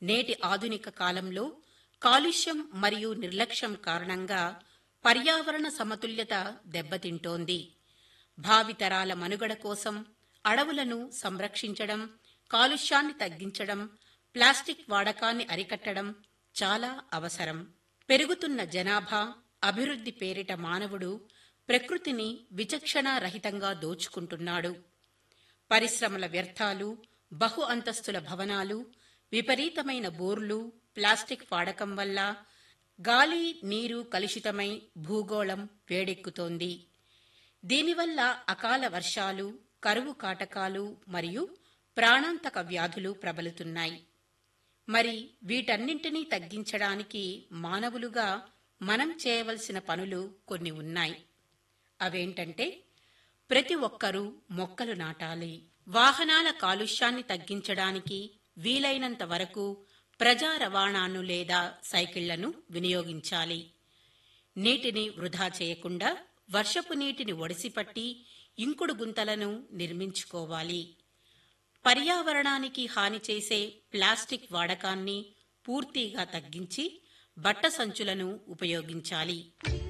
నేటి ఆధునిక కాలంలో కాలుష్యం మరియు నిర్లక్ష్యం కారణంగా పర్యావరణ సమతుల్యత దెబ్బతింటోంది భావితరాల మనుగడ కోసం అడవులను సంరక్షించడం కాలుష్యాన్ని తగ్గించడం ప్లాస్టిక్ వాడకాన్ని అరికట్టడం చాలా అవసరం పెరుగుతున్న జనాభా అభివృద్ధి పేరిట మానవుడు ప్రకృతిని విచక్షణారహితంగా దోచుకుంటున్నాడు పరిశ్రమల వ్యర్థాలు బహు అంతస్తుల భవనాలు విపరీతమైన బోర్లు ప్లాస్టిక్ వాడకం వల్ల గాలి నీరు కలుషితమై భూగోళం వేడెక్కుతోంది దీనివల్ల అకాల వర్షాలు కరువు కాటకాలు మరియు ప్రాణాంతక వ్యాధులు ప్రబలుతున్నాయి మరి వీటన్నింటినీ తగ్గించడానికి మానవులుగా మనం చేయవలసిన పనులు కొన్ని ఉన్నాయి అవేంటంటే ప్రతి ఒక్కరూ మొక్కలు నాటాలి వాహనాల కాలుష్యాన్ని తగ్గించడానికి వీలైనంత వరకు ప్రజా రవాణాను లేదా సైకిళ్లను వినియోగించాలి నీటిని వృధా చేయకుండా వర్షపు నీటిని ఒడిసిపట్టి ఇంకుడు గుంతలను నిర్మించుకోవాలి పర్యావరణానికి హాని చేసే ప్లాస్టిక్ వాడకాన్ని పూర్తిగా తగ్గించి బట్ట సంచులను ఉపయోగించాలి